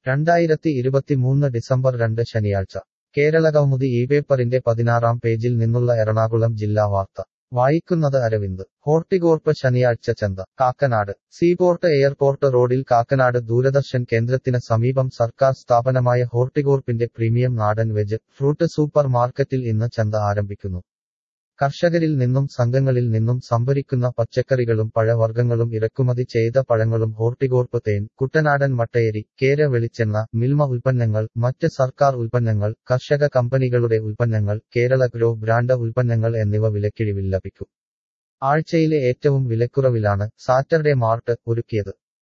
രണ്ടായിരത്തി ഇരുപത്തിമൂന്ന് ഡിസംബർ രണ്ട് ശനിയാഴ്ച കേരളകൗമുദി ഈ പേപ്പറിന്റെ പതിനാറാം പേജിൽ നിന്നുള്ള എറണാകുളം ജില്ലാ വാർത്ത വായിക്കുന്നത് അരവിന്ദ് ഹോർട്ടികോർപ്പ് ശനിയാഴ്ച ചന്ത കാക്കനാട് സീപോർട്ട് എയർപോർട്ട് റോഡിൽ കാക്കനാട് ദൂരദർശൻ കേന്ദ്രത്തിന് സമീപം സർക്കാർ സ്ഥാപനമായ ഹോർട്ടികോർപ്പിന്റെ പ്രീമിയം നാടൻ വെജ് ഫ്രൂട്ട് സൂപ്പർ മാർക്കറ്റിൽ ഇന്ന് ചന്ത ആരംഭിക്കുന്നു കർഷകരിൽ നിന്നും സംഘങ്ങളിൽ നിന്നും സംഭരിക്കുന്ന പച്ചക്കറികളും പഴവർഗ്ഗങ്ങളും ഇറക്കുമതി ചെയ്ത പഴങ്ങളും ഹോർട്ടികോർപ്പ് തേൻ കുട്ടനാടൻ മട്ടയരി കേര വെളിച്ചെണ്ണ മിൽമ ഉൽപ്പന്നങ്ങൾ മറ്റ് സർക്കാർ ഉൽപ്പന്നങ്ങൾ കർഷക കമ്പനികളുടെ ഉൽപ്പന്നങ്ങൾ കേരള ഗ്രോ ബ്രാൻഡ് ഉൽപ്പന്നങ്ങൾ എന്നിവ വിലക്കിഴിവിൽ ലഭിക്കും ആഴ്ചയിലെ ഏറ്റവും വിലക്കുറവിലാണ് സാറ്റർഡേ മാർട്ട് ഒരുക്കിയത്